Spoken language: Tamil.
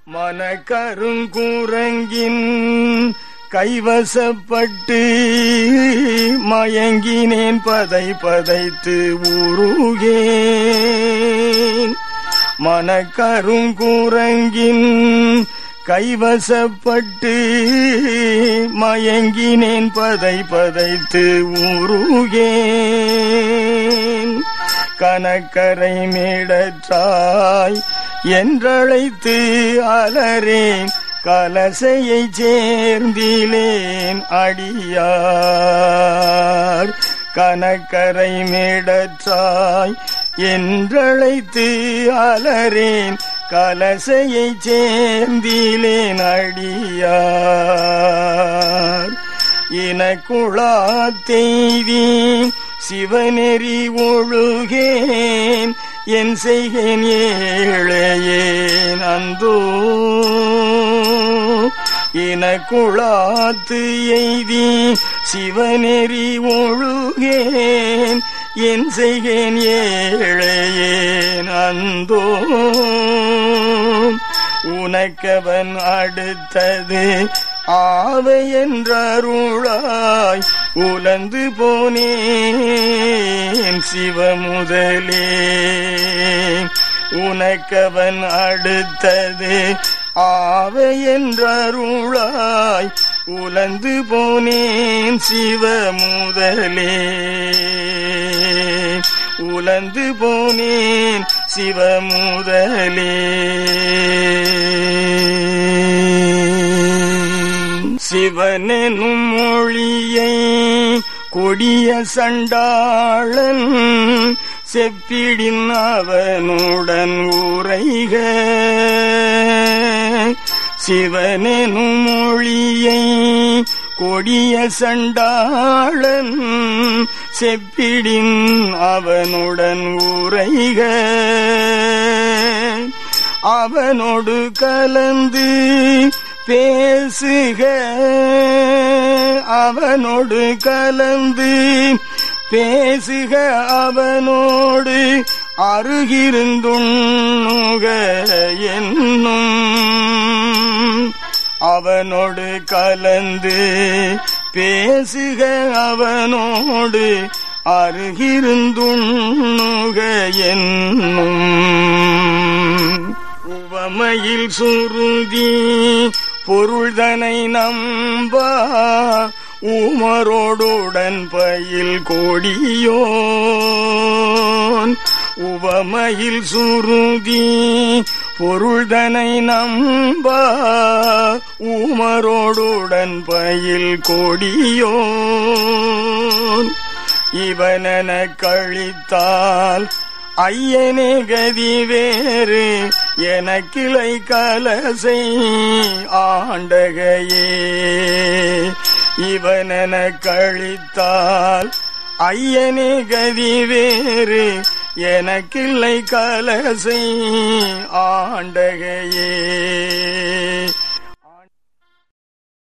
மனக்கருங்குரங்கின் கைவசப்பட்டு மயங்கினேன் பதை பதைத்து உருகேன் மனக்கருங்குரங்கின் கைவசப்பட்டு மயங்கினேன் பதை பதைத்து உருகேன் கனக்கரை மேடற்றாய் என்றழைத்து அலரேன் கலசையை சேர்ந்திலேன் அடியார் கனக்கரை மேடற்றாய் என்றழைத்து அலரேன் கலசையை சேர்ந்திலேன் அடியார் இனக்குழா தெய்வி சிவநெறி ஒழுகேன் என் செய்கேன் ஏழையேன் அந்தோ இனக்குழாத்து எய்தி சிவநெறி ஒழுகேன் என் செய்கேன் ஏழையேன் அந்தோ உனக்கவன் அடுத்தது ஆவை என்றருளாய் உலந்து போனேன் சிவமுதலே உனக்கவன் அடுத்தது ஆவை என்றருளாய் உலந்து போனேன் சிவமுதலே உலந்து போனேன் சிவமுதலே சிவனெனும் மொழியை கொடிய சண்டாளன் செப்பிடின் அவனுடன் உரைக சிவனெனும் மொழியை கொடிய சண்டாளன் செப்பிடின் அவனுடன் உரைக அவனோடு கலந்து பேசுக அவனோடு கலந்து பேசுக அவனோடு அருகிருந்துண்ணுக என்னும் அவனோடு கலந்து பேசுக அவனோடு அருகிருந்துண்ணுக என்னும் உவமையில் சுருதி பொருள்தனை நம்பா உமரோடுடன் பயில் கொடியோன் உவமையில் சுருதி பொருள்தனை நம்பா உமரோடுடன் பயில் கொடியோன் இவனென கழித்தால் ஐயனே கதி வேறு எனக்கிளை கலசை ஆண்டகையே இவனென கழித்தால் ஐயனே கதி வேறு எனக்கில்லை கலசை ஆண்டகையே